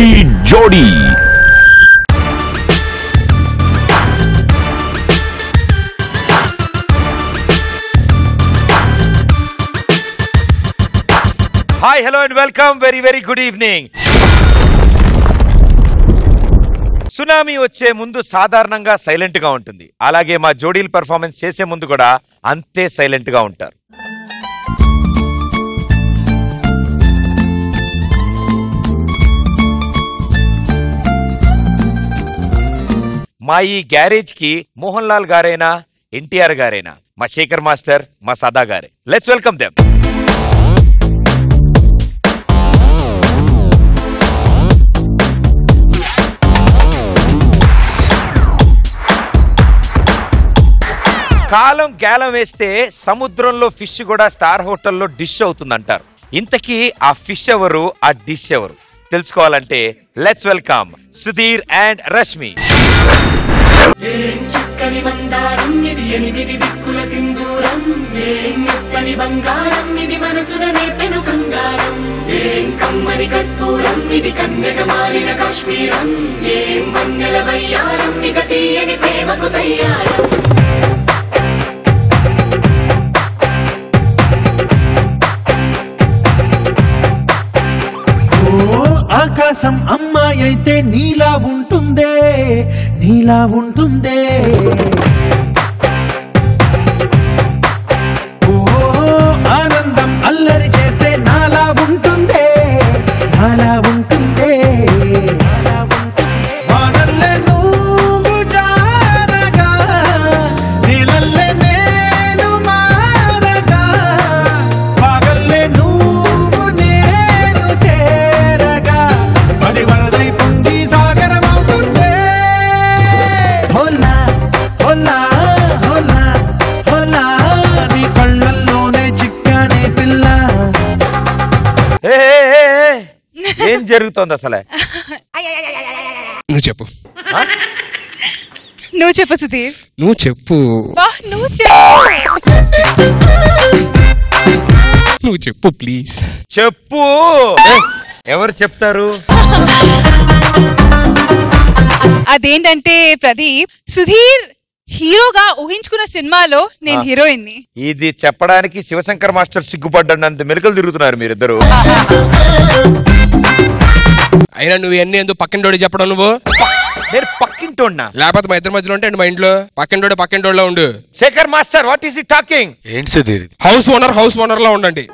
జోడీ hi hello and welcome very very good evening tsunami వచ్చే ముందు సాధారణంగా సైలెంట్ గా ఉంటుంది అలాగే మా జోడీలు పెర్ఫార్మెన్స్ చేసే ముందు కూడా అంతే సైలెంట్ గా ఉంటారు మా ఈ గ్యారేజ్ కి మోహన్ లాల్ గారైనా ఎన్టీఆర్ గారైనా మా శేఖర్ మాస్టర్ మా సదా గారే లెట్స్ వెల్కమ్ దెమ్ కాలం గేలం వేస్తే సముద్రంలో ఫిష్ కూడా స్టార్ హోటల్లో డిష్ అవుతుంది అంటారు ఇంతకీ ఆ ఫిష్ ఎవరు ఆ డిష్ ఎవరు తెలుసుకోవాలంటే let's welcome Sudheer and Rashmi ఏం చక్కని మందారం ఇది ఎనిమిది దిక్కుల సింధూరం ఏం మెత్తని బంగారం ఇది మనసున నేపెను కంగారం ఏం కమ్మని కర్పూరం ఇది కన్యక మారిన కాశ్మీరం ఏం వన్నెల వయ్యారం ఇక తీయని ప్రేమకు తయ్యారం ఓ ఆకాశం అమ్మాయి అయితే నీలా ఉంటుందే నీలా ఉంటుందే ఓ ఆనందం అల్లరి చేస్తే నాలా ఉంటుందే నాలా ఉంటుందే నాలా ఉంటుందే. వానల్లే నువ్వు జారగా, నీలల్లే నేను మారగా, పగల్లే నువ్వు నేను చేరగా, పడి వరదై పొంగి సాగరమవుతుందే. హోలా, హోలా, హోలా, హోలా, నీ కళ్ళల్లోనే చిక్కానే పిల్ల ఏ, ఏ, ఏ, ఏ, ఏం జరుగుతోంది అసలే నువ్వు చెప్పు నువ్వు చెప్పు సుధీర్ నువ్వు చెప్పు వా నువ్వు చెప్పు నువ్వు చెప్పు ప్లీజ్ చెప్పు ఎవరు చెప్తారు అదేంటంటే ప్రదీప్ సుధీర్ హీరోగా ఊహించుకున్న సినిమాలో నేను ఆ. హీరోయిన్ ని ఇది చెప్పడానికి శివశంకర్ మాస్టర్ సిగ్గుపడ్డంత మెలుకలు తిరుగుతున్నారు మీరిద్దరు అయినా నువ్వు ఎన్ని ఎందుకు పక్కింటోడి చెప్పడం నువ్వు నేను పక్కింటోన్నా లేకపోతే మా ఇద్దరి మధ్యలో ఉంటే మా ఇంట్లో పక్కింటోడి పక్కింటోడిలో ఉండు Shekhar master what is he talking ఏంటి సుధీర్ ఇది? హౌస్ ఓనర్ హౌస్ ఓనర్ లా ఉండండి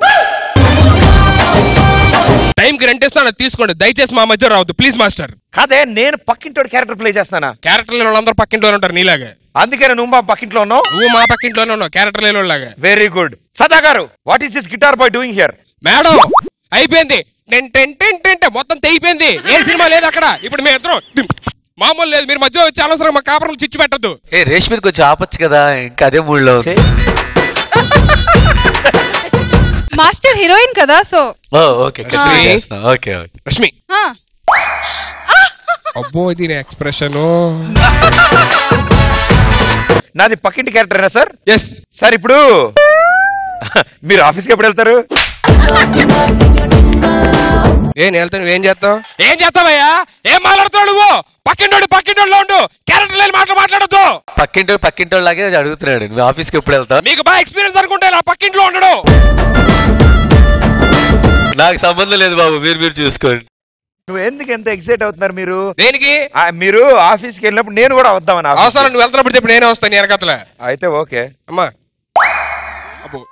టైంకి రెంట్ ఇస్తాను తీసుకోండి దయచేసి మా మధ్య రావద్దు ప్లీజ్ మాస్టర్ కాదే నేను పక్కింటోడి క్యారెక్టర్ ప్లే చేస్తానా క్యారెక్టర్ లేని వాళ్ళందరూ పక్కింటోనే ఉంటారు నీలాగా అందుకే నువ్వు మా పక్కింట్లో ఉన్నావు నువ్వు మా పక్కింట్లోనే ఉన్నావు క్యారెక్టర్ లేని వాళ్ళలాగా వెరీ గుడ్ సదా గారు what is this guitar boy doing here madam అయిపోయింది ten ten ten ten ten మొత్తం తెగిపోయింది ఏ సినిమా లేదు అక్కడ ఇప్పుడు మేము ఇద్దరం మామూలు లేదు మీరు మధ్యలో వచ్చి అనవసరం మా కాపురం చిచ్చు పెట్టద్దు ఏ రేష్మిని కొంచెం ఆపొచ్చు కదా ఇంకా అదే మూడ్లో ఉంది మాస్టర్ హీరోయిన్ కదా సో ఓ ఓకే కంటిన్యూ చేస్తున్నాం ఓకే ఓకే రష్మి ఆ. అబ్బో దీని ఎక్స్ప్రెషన్ నాది పక్కింటి క్యారెక్టరేనా సార్ ఎస్ సార్ ఇప్పుడు మీరు ఆఫీస్కి ఎప్పుడు వెళ్తారు ఏ నేను వెళ్తాను నువ్వేం చేస్తావు ఏం చేస్తావయ్యా ఏం మాట్లాడుతున్నావు నువ్వు పక్కింటోడు పక్కింటోడులో ఉండు క్యారెక్టర్ లేని మాటలు మాట్లాడద్దు పక్కింటో పక్కింటో లాగే అడుగుతున్నాడు మీ ఆఫీస్కి ఎప్పుడు వెళ్తావు మీకు బాగా ఎక్స్పీరియన్స్ అనుకుంటే నా పక్కింట్లో ఉండడు నాకు సంబంధం లేదు బాబు మీరు మీరు చూసుకోండి నువ్వు ఎందుకు ఎంత ఎక్సైట్ అవుతున్నారు మీరు దేనికి ఆ, మీరు ఆఫీస్కి వెళ్ళినప్పుడు నేను కూడా వద్దామని ఆఫీస్కి. అవసరం నువ్వు వెళ్తున్నప్పుడు చెప్పి నేనే వస్తాను నీ వెనకతల అయితే ఓకే అమ్మా అబ్బో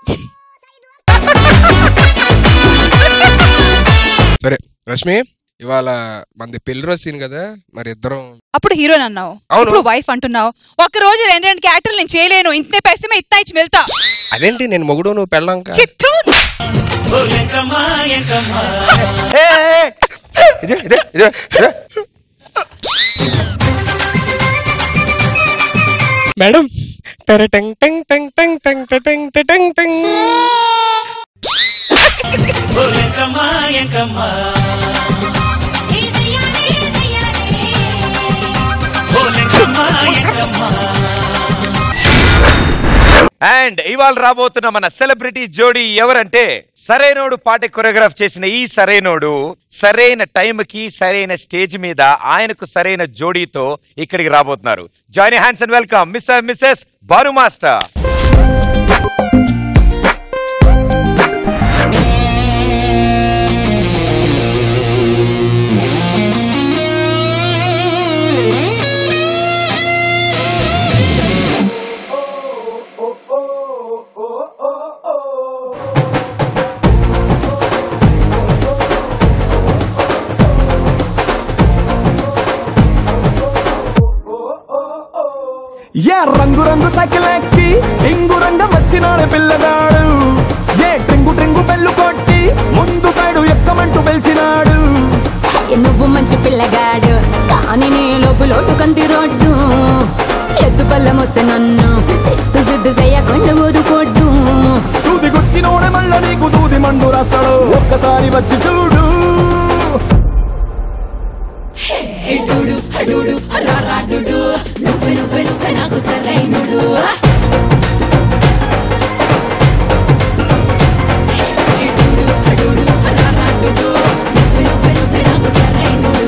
సరే రష్మి ఇవాళ మనది పెళ్లి రోజు సీన్ కదా మరి ఇద్దరం అప్పుడు హీరోయిన్ అన్నావు అవును. ఇప్పుడు వైఫ్ అంటున్నావు ఒక రోజు రెండు రెండు క్యారెక్టర్లు నేను చేయలేను ఇంతే పైసమే ఇత్తా ఇచ్చి వెళ్తా అదేంటి నేను మొగుడు నువ్వు పెళ్ళాంక చిత్తూ ఏ, ఏ, ఏ. ఇదే ఇదే ఇదే ఇదే. మేడం టెర టెంగ్ టెంగ్ టెంగ్ టెంగ్ టెంగ్ టె టెంగ్ టె టెంగ్ టెంగ్ అండ్ ఇవాళ రాబోతున్న మన సెలబ్రిటీ జోడీ ఎవరంటే సరైనోడు పాట కొరియోగ్రాఫ్ చేసిన ఈ సరైనోడు సరైన టైంకి సరైన స్టేజ్ మీద ఆయనకు సరైన జోడీతో ఇక్కడికి రాబోతున్నారు join hands and welcome mister missus బారు మాస్టర్ ఏ రంగు రంగు సైకిల్ ఎక్కి టింగు రంగం వచ్చినాడు పిల్లగాడు ఏ ట్రింగు ట్రింగు బెల్లు కొట్టి ముందు సైడు ఎక్కమంటూ పిలిచినాడు నువ్వు మంచి పిల్లగాడు కానీ నీ లోపు లోటు కంది రోడ్డు ఎత్తు పళ్ళం వస్తే నన్ను సిట్టు సిద్దు చేయకుండా ఊరుకోడ్డు సూది గుచ్చినోడే మళ్ళ నీకు దూది మండు రాస్తాడు ఒక్కసారి వచ్చి చూడు ఎడుడు అడుడు రారాడుడు నువ్వే నువ్వే నువ్వే నాకు సరైనడు ఎడుడు అడుడు రారాడుడు నువ్వే నువ్వే నువ్వే నాకు సరైనడు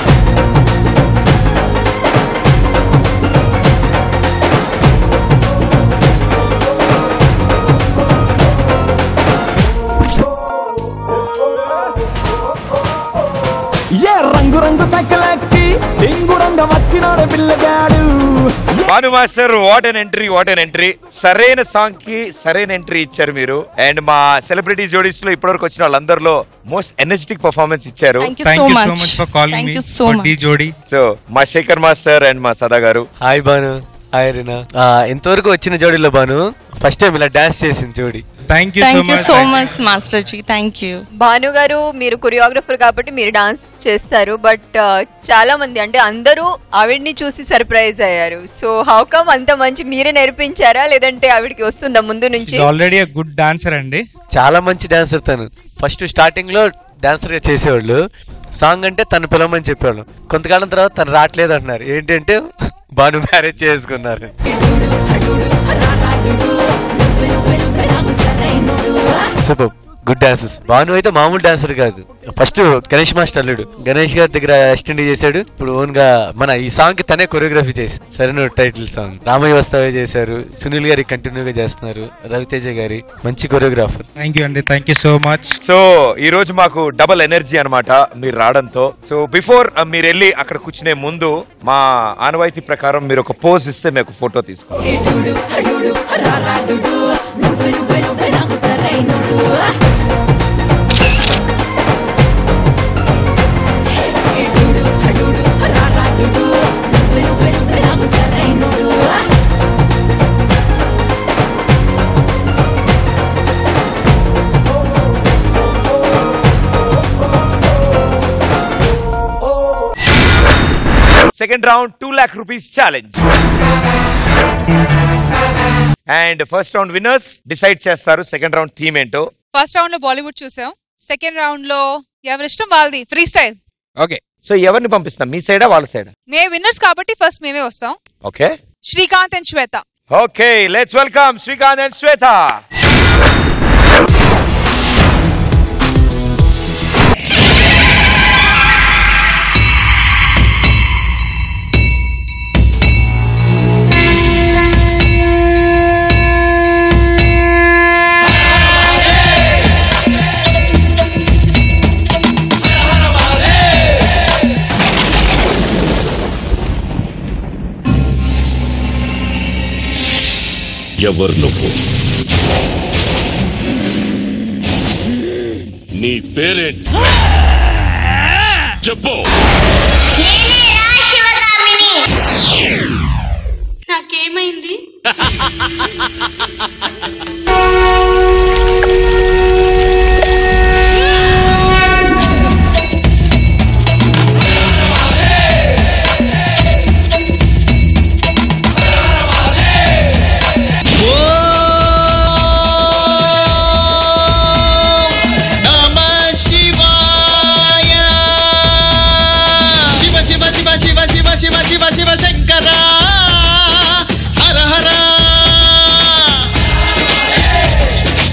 ఏ రంగు రంగు సైకిల్ ఎక్కి టింగు రంగం వచ్చినాడు పిల్లగాడు ఏ Bhanu master what an entry what an entry సరైన సాంగ్ కి సరైన ఎంట్రీ ఇచ్చారు మీరు అండ్ మా సెలబ్రిటీ జోడీస్ లో ఇప్పటివరకు వచ్చిన వాళ్ళందరిలో మోస్ట్ ఎనర్జెటిక్ పర్ఫార్మెన్స్ ఇచ్చారు థ్యాంక్ యూ Thank సో you so much much for calling thank me you so for much D Jodi. So మా శేఖర్ మాస్టర్ అండ్ మా సదా గారు హాయ్ బాను హాయ్ రీనా ఆ, ఇంతవరకు వచ్చిన జోడీలో బాను ఫస్ట్ టైం ఇలా డాన్స్ చేసింది జోడీ Thank you so thank you much. So Thank you. Much master ji thank you Bhanu గారు మీరు కొరియోగ్రఫర్ కాబట్టి మీరు డాన్స్ చేస్తారు బట్ చాలా మంది అంటే అందరూ ఆవిడ్ని చూసి సర్ప్రైజ్ అయ్యారు సో హౌ కమ్ అంత మంచి మీరే నేర్పించారా లేదంటే ఆవిడకి వస్తుందా ముందు నుంచి She's already a good dancer అండి చాలా మంచి డాన్సర్ తను ఫస్ట్ స్టార్టింగ్ లో డాన్సర్ గా చేసేవాళ్ళు సాంగ్ అంటే తను పిలవమని చెప్పేవాళ్ళు కొంతకాలం తర్వాత తను రావట్లేదు అంటున్నారు ఏంటంటే బాను మ్యారేజ్ చేసుకున్నారు సూపర్ గుడ్ డాన్సెస్ భాను అయితే మామూలు డాన్సర్ కాదు ఫస్ట్ గణేష్ మాస్టర్ అల్లుడు గణేష్ గారి దగ్గర అసిస్టెంట్ చేశాడు ఇప్పుడు ఓన్ గా మన ఈ సాంగ్ కి తనే కొరియోగ్రఫీ చేసి సరైన టైటిల్ సాంగ్ రామయ్య వస్తావే చేశారు సునీల్ గారి కంటిన్యూ గా చేస్తున్నారు రవితేజ గారి మంచి కొరియోగ్రాఫర్ థ్యాంక్ యూ అండి thank you so much so ఈ రోజు మాకు డబుల్ ఎనర్జీ అన్నమాట మీరు రావడంతో సో బిఫోర్ మీరు వెళ్ళి అక్కడ కూర్చునే ముందు మా ఆనవాయితీ ప్రకారం మీరు ఒక పోజ్ ఇస్తే మీకు ఫోటో తీసుకోవాలి ఎడుడు అడుడు రారాడుడు నువ్వే నువ్వే నువ్వే నాకు సరైనడు ఎడుడు అడుడు రారాడుడు నువ్వే నువ్వే నువ్వే నాకు సరైనడు second round two lakh rupees challenge and first round winners decide చేస్తారు సెకండ్ రౌండ్ థీమ్ ఏంటో ఫస్ట్ రౌండ్ లో బాలీవుడ్ చూసాం సెకండ్ రౌండ్ లో ఎవరిష్టం వాళ్ళది ఫ్రీ స్టైల్ ఓకే సో ఎవరిని పంపిస్తాం మీ సైడా వాళ్ళ సైడా మే విన్నర్స్ కాబట్టి ఫస్ట్ మేమే వస్తాం okay Srikanth and Shweta okay let's welcome Srikanth and Shweta ఎవరు నువ్వు నీ పేరేంటి చెప్పు నాకేమైంది శివ శివ శివ శివ శివ శివ శివ శివ శంకర హర హర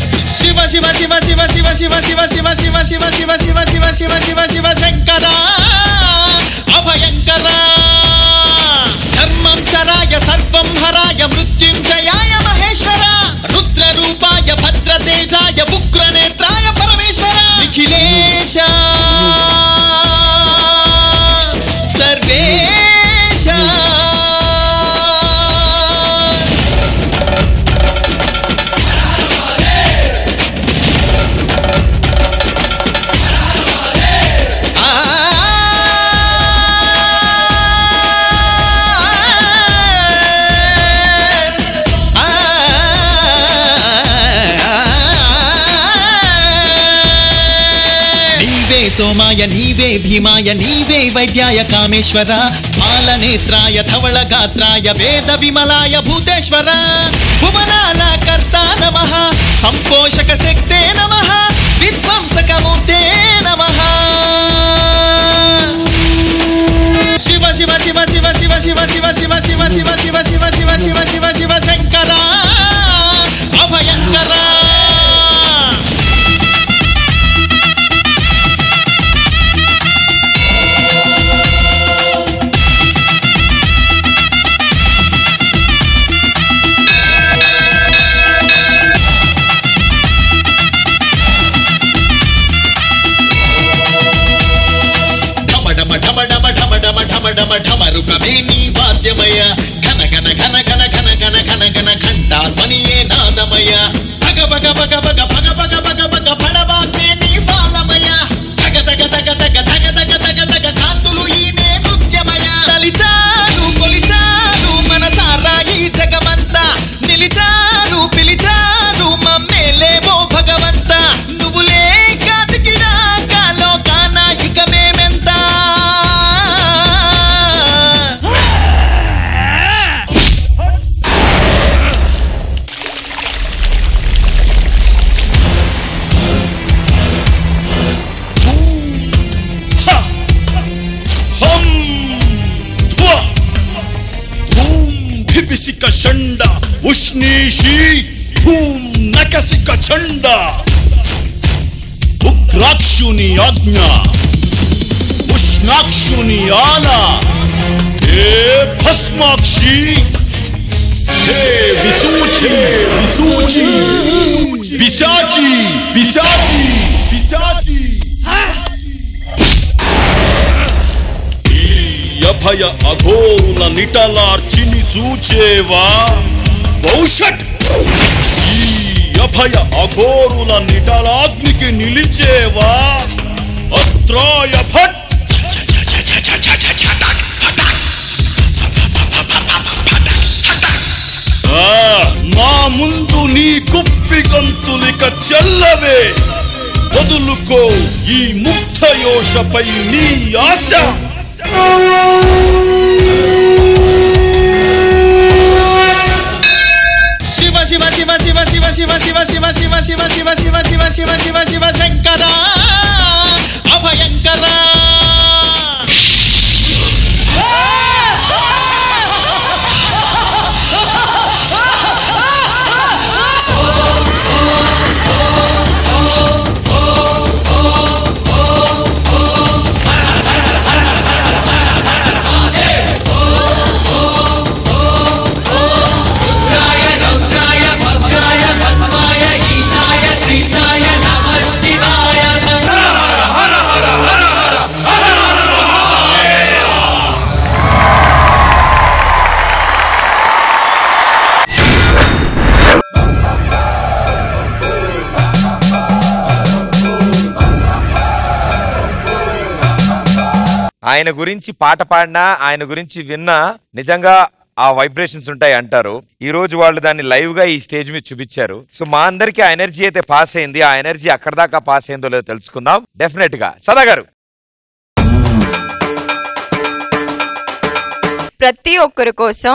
సోమాయ నీవే భీమాయ నీవే వైద్యాయ కామేశ్వర మాలనేత్రాయ ధవళ గాత్రాయ వేద విమలాయ భూతేశ్వర భువనాల కర్త నమ సంపోషక శక్తే నమ విధ్వంసకమూర్తే నమ శివ శివ శివ శివ శివ శివ శివ శివ శివ శివ శివ శివ శివ శివ శివ శివ శంకర అభయంకర ఢమఢమ ఢమఢమ ఢమఢమ ఢమఢమ ఢమరుకమే నీ వాద్యమయ ఘన ఘన ఘన ఘన ఘన ఘన ఘన ఘన ఘంటా ధ్వనియే నాదమయ భగ భగ భగ భగ భగ భగ భగ భగ భడవాగ్నే నీ బాలమయ తగ తగ తగ తగ తగ తగ తగ తగ కాంతులు ఈనే నృత్యమయ తలిచారు కొలిచారు మనసారా ఈ జగమంతా నిలిచారు పిలిచారు మమ్మేలేమో భగవంత నువ్వు లేక దిగిరాక లోకాన ఇక మేమెంత హం ధ్వ ధూం భిపిసిక షండ ఉష్ణీషి భూం నకసిక చండ ఉగ్రాక్షుని ఆజ్ఞ ఉష్ణాక్షుని ఆన ఏ భస్మాక్షి హే విసూచి విసూచి పిశాచి పిశాచి పిశాచి ఈ అభయ అఘోరుల నిటలార్చిని చూచేవా భవిష్యత్ ఈ అభయ అఘోరుల నిటలాగ్నికి నిలిచేవా అస్త్రాయ భట్ ఆ, మా ముందు నీ కుప్పి గంతులిక చెల్లవే వదులుకో ఈ ముక్తయోషపై నీ ఆశ శివ శివ శివ శివ శివ శివ శివ శివ శివ శివ శివ శివ శివ శివ శివ శివ శంకర అభయంకర ఆయన గురించి పాట పాడినా ఆయన గురించి విన్నా నిజంగా ఆ వైబ్రేషన్స్ ఉంటాయి అంటారు ఈ రోజు వాళ్ళు దాన్ని లైవ్ గా ఈ స్టేజ్ మీద చూపించారు సో మా అందరికి ఆ ఎనర్జీ అయితే పాస్ అయింది ఆ ఎనర్జీ అక్కడ దాకా పాస్ అయిందో లేదో తెలుసుకుందాం డెఫినెట్ గా సదా గారు ప్రతి ఒక్కరి కోసం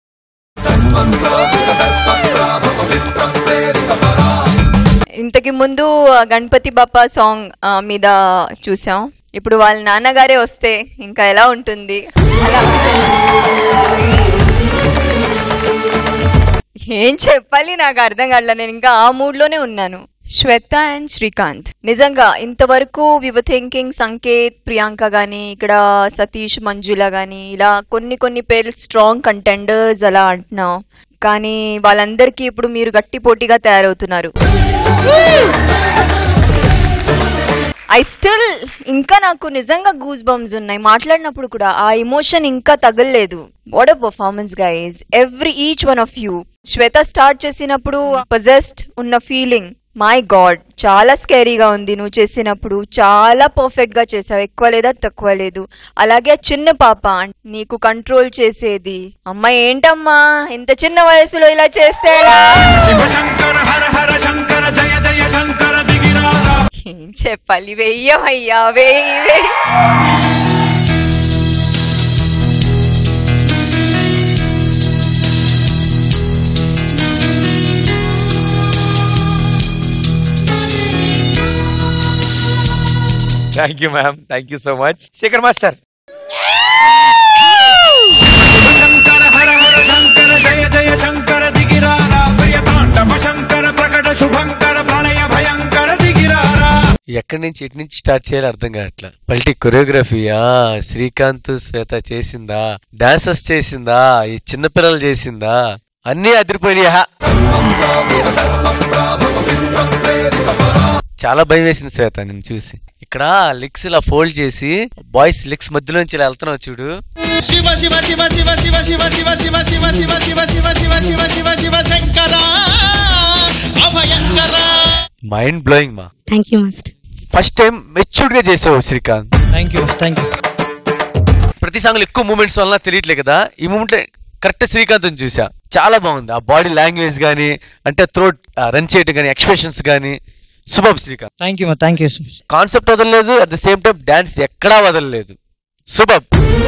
ఇంతకి ముందు ఆ, గణపతి బాప్పా సాంగ్ ఆ, మీద చూసాం ఇప్పుడు వాళ్ళ నాన్నగారే వస్తే ఇంకా ఎలా ఉంటుంది అలా ఏం చెప్పాలి నాకు అర్థం కావట్లే నేను ఇంకా ఆ మూడ్ లోనే ఉన్నాను శ్వేత అండ్ శ్రీకాంత్ నిజంగా ఇంతవరకు వివ థింకింగ్ సంకేత్ ప్రియాంక గాని ఇక్కడ సతీష్ మంజుల గాని ఇలా కొన్ని కొన్ని పేర్లు స్ట్రాంగ్ కంటెండర్స్ అలా అంటున్నాం కానీ వాళ్ళందరికీ ఇప్పుడు మీరు గట్టి పోటీగా తయారవుతున్నారు ఐ స్టిల్ ఇంకా నాకు నిజంగా గూస్ బంప్స్ ఉన్నాయి మాట్లాడినప్పుడు కూడా ఆ ఎమోషన్ ఇంకా తగలలేదు what a performance guys every each one of you Shweta start చేసినప్పుడు పజెస్ట్ ఉన్న ఫీలింగ్ మై గాడ్ చాలా స్కేరీగా ఉంది నువ్వు చేసినప్పుడు చాలా పర్ఫెక్ట్ గా చేసావు ఎక్కువ లేదా తక్కువ లేదు అలాగే ఆ చిన్న పాప నీకు కంట్రోల్ చేసేది అమ్మ ఏంటమ్మా ఇంత చిన్న వయసులో ఇలా చేస్తే ఎలా ఏం చెప్పాలి వెయ్యమయ్యా వెయ్యి వెయ్యి thank you ma'am thank you so much Shekhar master Shankara జయ జయ శంకర దిగిరారా ప్రియతాండవ శంకర ప్రకట శుభంకర ప్రళయ భయంకర దిగిరారా ఎక్కడి నుంచి ఎటు నుంచి స్టార్ట్ చేయాలో అర్థం కావట్లా పల్టీ కొరియోగ్రఫీ ఆ శ్రీకాంత్ శ్వేత చేసిందా డాన్సర్స్ చేసిందా ఈ చిన్నపిల్లలు చేసిందా అన్నీ అదిరిపోయినాయా చాలా భయం వేసింది శ్వేత నేను చూసి ఇక్కడ లిక్స్ ఇలా ఫోల్డ్ చేసి బాయ్స్ లిక్స్ మధ్యలోంచి ఇలా వెళ్తున్నావు చూడు శివ శివ శివ శివ శివ శివ శివ శివ శివ శివ శివ శివ శివ శివ శివ శివ శంకర అభయంకర మైండ్ బ్లోయింగ్ మా thank you master first time matured గా చేసావు Srikanth thank you thank you ప్రతి సాంగ్ ఎక్కువ మూమెంట్స్ వల్ల తెలియట్లే కదా ఈ మూమెంట్ కరెక్ట్ శ్రీకాంత్ చూసా చాలా బాగుంది ఆ బాడీ లాంగ్వేజ్ గానీ అంటే థ్రోట్ రన్ చేయడం కానీ ఎక్స్ప్రెషన్స్ కానీ శుభం Srikanth thank you thank you concept వదలలేదు at the same time dance ఎక్కడా వదలలేదు శుభం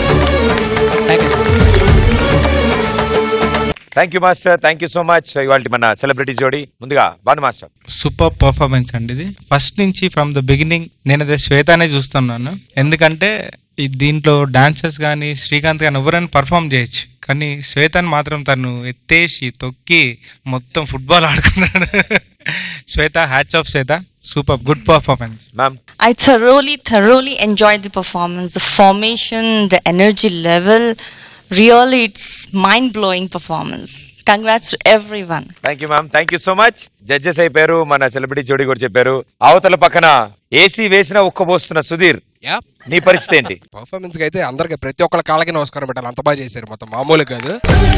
thank you master thank you so much ఇవాళ మన సెలబ్రిటీ జోడి ముందుగా బాను మాస్టర్ సూపర్ పర్ఫార్మెన్స్ అండి ఇది ఫస్ట్ నుంచి ఫ్రమ్ ద బిగినింగ్ నేను అదే శ్వేతానే చూస్తున్నాను ఎందుకంటే ఈ దీంట్లో డాన్సర్స్ కానీ శ్రీకాంత్ కానీ ఎవరైనా పర్ఫామ్ చేయొచ్చు కానీ శ్వేతని మాత్రం తను ఎత్తేసి తొక్కి మొత్తం ఫుట్బాల్ ఆడుకున్నాడు Shweta hats off Shweta super good performance ma'am I thoroughly, thoroughly enjoyed the performance, the formation, the energy level. Really, it's mind blowing performance. Congrats to everyone. Thank you ma'am thank you so much judges అయిపోయారు మన celebrity జోడి కూడా చెప్పారు అవతల పక్కన AC వేసిన ఉక్కబోస్తున్న Sudheer yeah నీ పరిస్థితి ఏంటి పర్ఫార్మెన్స్ కి అయితే అందరికి ప్రతి ఒక్కళ్ళ కాళ్ళకి నమస్కారం పెట్టాలి అంత బాగా చేశారు మొత్తం మామూలు కాదు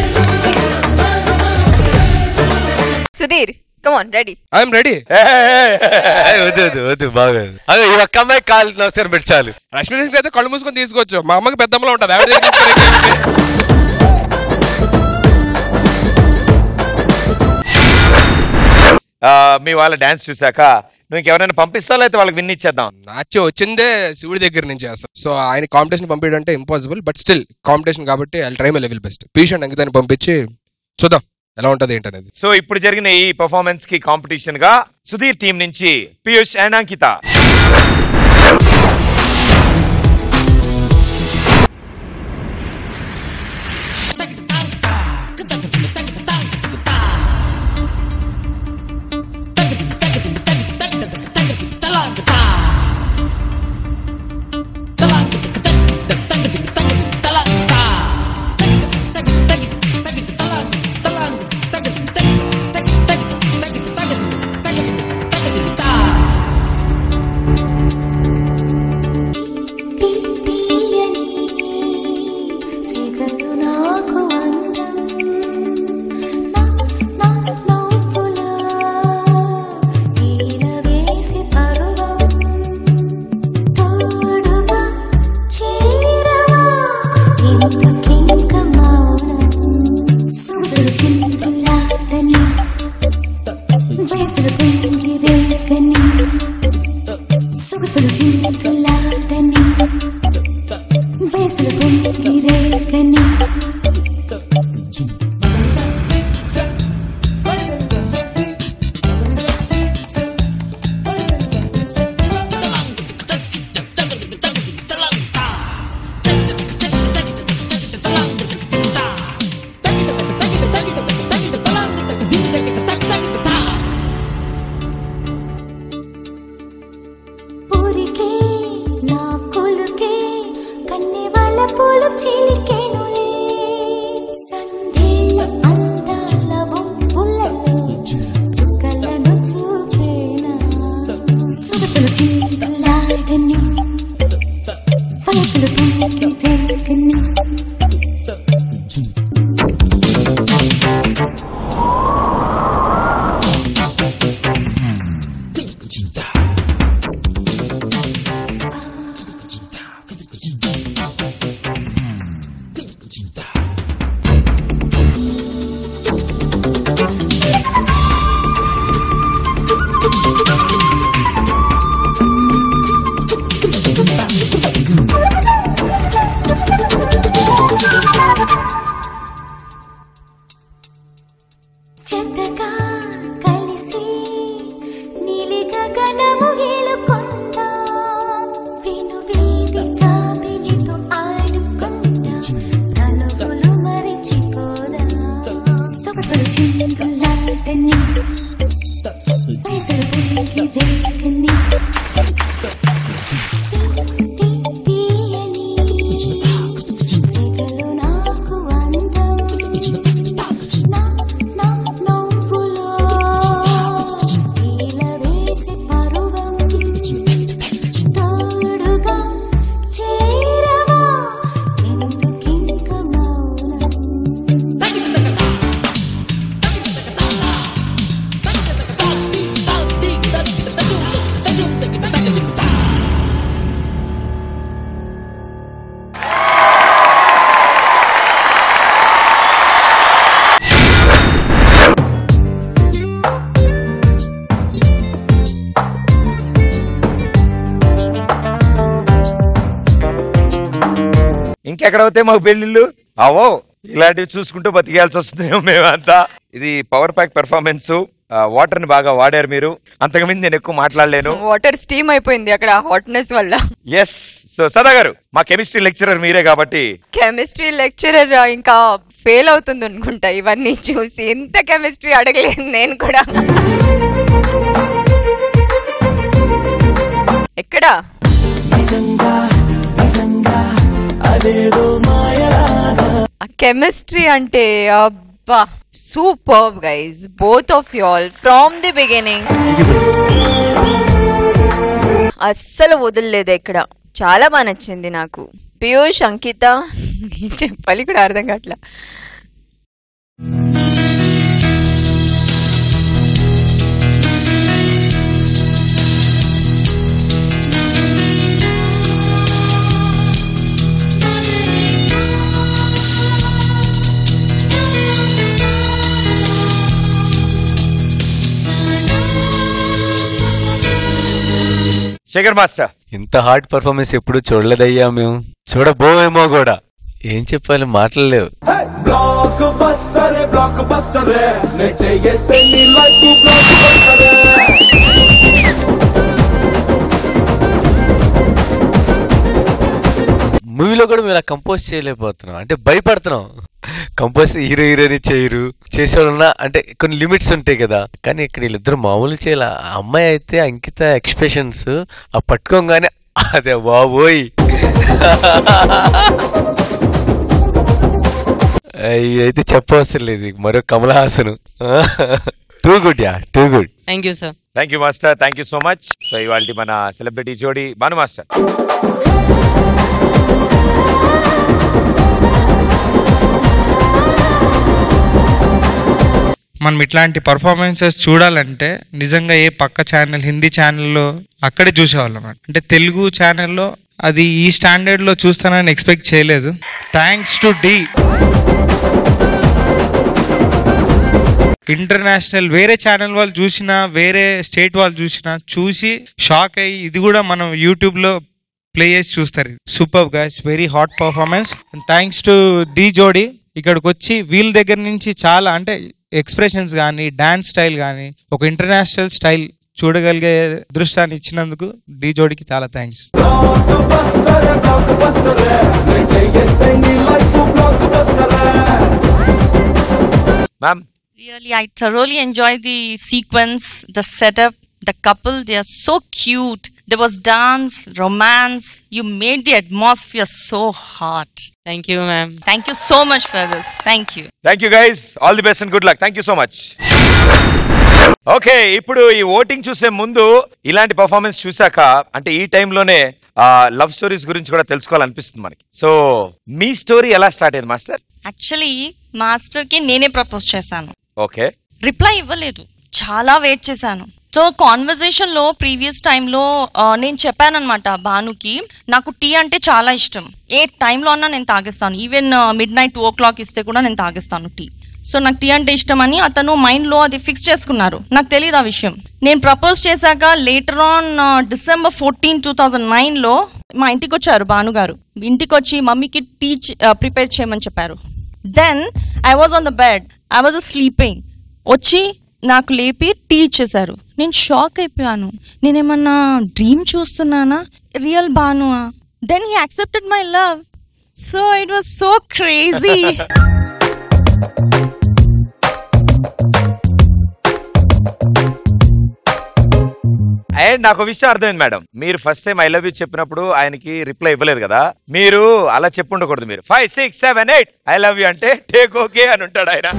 Sudheer come on ready I'm ready వద్దు వద్దు వద్దు బాగా అదే ఈ ఒక్క అమ్మాయి కాలు నమస్కారం పెట్టాలి రష్మి సింగ్ అయితే కళ్ళు మూసుకొని తీసుకోవచ్చు మా అమ్మకి పెద్దమ్మలో ఉంటుంది ఆవిడ దగ్గర తీసుకొని ఆ, మీ వాళ్ళ డాన్స్ చూసాక నువ్వు ఎవరైనా పంపిస్తా లేకపోతే వాళ్ళకి విన్ ఇచ్చేద్దాం నాట్యం వచ్చిందే శివుడి దగ్గర నుంచి చేస్తాం సో ఆయన కాంపిటీషన్ పంపించడం అంటే ఇంపాసిబుల్ బట్ స్టిల్ కాంపిటీషన్ కాబట్టి I try my level best Piyush and అంకితాన్ని పంపించి చూద్దాం ఎలా ఉంటది ఏంటనేది సో ఇప్పుడు జరిగిన ఈ పర్ఫార్మెన్స్ కి కాంపిటీషన్ గా సుధీర్ టీం నుంచి పీయూష్ అండ్ అంకిత సొగసులు చింతలాడని వేసులు పొంగిరేగని చెంతగా కలిసి నీలి గగనము ఏలుకొందా విను వీధి చాబిలితో ఆడుకొందా తనువులు మరిచిపోదా సొగసులు చిందులాటని వయసులు పుల్లి రేగని తీయని సిగలు నాకు అందం నా నా నవ్వులో ఈల వేసి పరువం తోడుగా చేరవా ఎందుకింక మౌనం ఇంకెక్కడ అవుతాయి మాకు పెళ్లిళ్ళు అవో ఇలాంటివి చూసుకుంటూ బతికేయాల్సి వస్తుందేమో మేమంతా ఇది పవర్ ప్యాక్ పెర్ఫార్మెన్స్ వాటర్ ని బాగా వాడారు మీరు అంతకుమించి నేను ఎక్కువ మాట్లాడలేను వాటర్ స్టీమ్ అయిపోయింది అక్కడ హాట్నెస్ వల్ల ఎస్ సో సదా గారు మా కెమిస్ట్రీ లెక్చరర్ మీరే కాబట్టి కెమిస్ట్రీ లెక్చరర్ ఇంకా ఫెయిల్ అవుతుంది అనుకుంటా ఇవన్నీ చూసి ఎంత కెమిస్ట్రీ అడగలేదు నేను కూడా ఎక్కడ ఆ కెమిస్ట్రీ అంటే అబ్బా super guys both of you all from the beginning అస్సలు వదలలేదు ఎక్కడ చాలా బాగా నచ్చింది నాకు పీయూష్ అంకిత ఏం చెప్పాలి కూడా అర్థం కావట్లా శేఖర్ మాస్టర్ ఇంత హార్డ్ పర్ఫార్మెన్స్ ఎప్పుడు చూడలేదయ్యా మేము చూడబోవేమో కూడా ఏం చెప్పాలి మాటలు బ్లాక్ బస్టర్ బ్లాక్ బస్టర్ నేను చేస్తే నీ లైఫ్ బ్లాక్ బస్టర్ మూవీలో కూడా మేము ఇలా కంపోజ్ చేయలేకపోతున్నాం అంటే భయపడుతున్నాం కంపోజ్ హీరో హీరోని చేయరు చేసేవాళ్ళన్నా అంటే కొన్ని లిమిట్స్ ఉంటాయి కదా కానీ ఇక్కడ వీళ్ళిద్దరు మామూలు చేయాలి ఆ అమ్మాయి అయితే అంకిత ఎక్స్ప్రెషన్స్ ఆ పట్టుకోగానే అదే బాబోయ్ అయ్యి అయితే చెప్పవసరం లేదు ఇక మరో Kamal Haasan too good ya too good thank you sir thank you master thank you so much so ఇవాళ మన సెలబ్రిటీ జోడి భాను మాస్టర్ మనం ఇట్లాంటి పర్ఫార్మెన్సెస్ చూడాలంటే నిజంగా ఏ పక్క ఛానల్ హిందీ ఛానల్లో అక్కడే చూసేవాళ్ళం అంటే తెలుగు ఛానల్లో అది ఈ స్టాండర్డ్లో చూస్తానని ఎక్స్పెక్ట్ చేయలేదు థ్యాంక్స్ టు డి ఇంటర్నేషనల్ వేరే ఛానల్ వాళ్ళు చూసినా వేరే స్టేట్ వాళ్ళు చూసినా చూసి షాక్ అయ్యి ఇది కూడా మనం యూట్యూబ్లో ప్లే చేసి చూస్తారు super guys very hot performance thanks to Dhee Jodi ఇక్కడికి వచ్చి వీళ్ళ దగ్గర నుంచి చాలా అంటే ఎక్స్ప్రెషన్స్ కానీ డాన్స్ స్టైల్ కానీ ఒక ఇంటర్నేషనల్ స్టైల్ చూడగలిగే దృష్టాన్ని ఇచ్చినందుకు డి జోడికి చాలా thanks ma'am Really, I thoroughly enjoyed the sequence, the setup, the couple. They are so cute. There was dance, romance. You made the atmosphere so hot. Thank you, ma'am. Thank you so much for this. Thank you. Thank you guys all the best and good luck thank you so much okay ఇప్పుడు ఈ voting చూసే ముందు ఇలాంటి performance చూసాక అంటే ఈ టైంలోనే love stories గురించి కూడా తెలుసుకోవాలనిపిస్తుంది మనకి సో మీ స్టోరీ ఎలా స్టార్ట్ అయింది మాస్టర్ యాక్చువల్లీ మాస్టర్కి నేనే ప్రపోజ్ చేశాను ఓకే రిప్లై ఇవ్వలేదు చాలా వెయిట్ చేశాను సో కాన్వర్జేషన్ లో ప్రీవియస్ టైంలో నేను చెప్పానన్నమాట భానుకి నాకు టీ అంటే చాలా ఇష్టం ఏ టైంలో అన్నా నేను తాగేస్తాను even midnight two o'clock ఇస్తే కూడా నేను తాగేస్తాను టీ సో నాకు టీ అంటే ఇష్టం అని అతను మైండ్ లో అది ఫిక్స్ చేసుకున్నారు నాకు తెలియదు ఆ విషయం నేను ప్రపోజ్ చేశాక later on December fourteen two thousand nine లో మా ఇంటికి వచ్చారు భాను గారు ఇంటికి వచ్చి మమ్మీకి టీ ప్రిపేర్ చేయమని చెప్పారు then I was on the bed I was sleeping వచ్చి నాకు లేపి టీ ఇచ్చేశారు నేను షాక్ అయిపోయాను నేనేమన్నా డ్రీమ్ చూస్తున్నానా రియల్ బానువా then he accepted my love so it was so crazy and నాకు ఒక విషయం అర్థమైంది మేడం మీరు first time I love you చెప్పినప్పుడు ఆయనకి రిప్లై ఇవ్వలేదు కదా మీరు అలా చెప్పుండకూడదు మీరు five six seven eight I love you అంటే టేక్ ఓకే అని ఉంటాడు ఆయన